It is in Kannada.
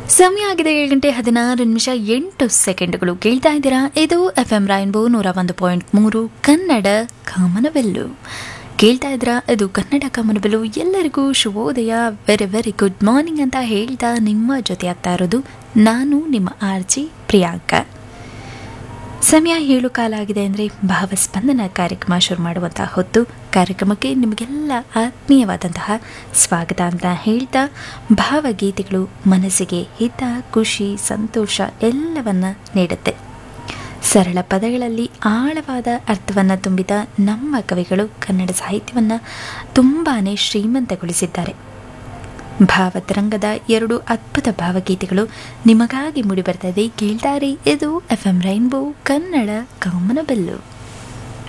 ಸಮಯ ಆಗಿದೆ ಏಳು ಗಂಟೆ ಹದಿನಾರು ನಿಮಿಷ ಎಂಟು ಸೆಕೆಂಡ್ಗಳು ಕೇಳ್ತಾ ಇದ್ದೀರಾ ಇದು ಎಫ್ ಎಂ ರಾಯನ್ಬೋ ನೂರ ಒಂದು ಪಾಯಿಂಟ್ ಮೂರು ಕನ್ನಡ ಕಾಮನವೆಲ್ಲು ಕೇಳ್ತಾ ಇದ್ದೀರಾ ಇದು ಕನ್ನಡ ಕಾಮನವೆಲ್ಲು ಎಲ್ಲರಿಗೂ ಶುಭೋದಯ ವೆರಿ ವೆರಿ ಗುಡ್ ಮಾರ್ನಿಂಗ್ ಅಂತ ಹೇಳ್ತಾ ನಿಮ್ಮ ಜೊತೆ ಆಗ್ತಾ ಇರೋದು ನಾನು ನಿಮ್ಮ ಆರ್ಜಿ ಪ್ರಿಯಾಂಕಾ ಸಮಯ ಏಳು ಕಾಲ ಆಗಿದೆ ಅಂದರೆ ಭಾವಸ್ಪಂದನ ಕಾರ್ಯಕ್ರಮ ಶುರು ಮಾಡುವಂತಹ ಹೊತ್ತು ಕಾರ್ಯಕ್ರಮಕ್ಕೆ ನಿಮಗೆಲ್ಲ ಆತ್ಮೀಯವಾದಂತಹ ಸ್ವಾಗತ ಅಂತ ಹೇಳ್ತಾ ಭಾವಗೀತೆಗಳು ಮನಸ್ಸಿಗೆ ಹಿತ ಖುಷಿ ಸಂತೋಷ ಎಲ್ಲವನ್ನ ನೀಡುತ್ತೆ ಸರಳ ಪದಗಳಲ್ಲಿ ಆಳವಾದ ಅರ್ಥವನ್ನು ತುಂಬಿದ ನಮ್ಮ ಕವಿಗಳು ಕನ್ನಡ ಸಾಹಿತ್ಯವನ್ನು ತುಂಬಾ ಶ್ರೀಮಂತಗೊಳಿಸಿದ್ದಾರೆ ಭಾವತರಂಗದ ಎರಡು ಅದ್ಭುತ ಭಾವಗೀತೆಗಳು ನಿಮಗಾಗಿ ಮೂಡಿಬರ್ತದೆ ಕೇಳ್ತಾರೆ ಇದು ಎಫ್ ಎಂ ರೈನ್ಬೋ ಕನ್ನಡ ಕಾಮನಬೆಲ್ಲು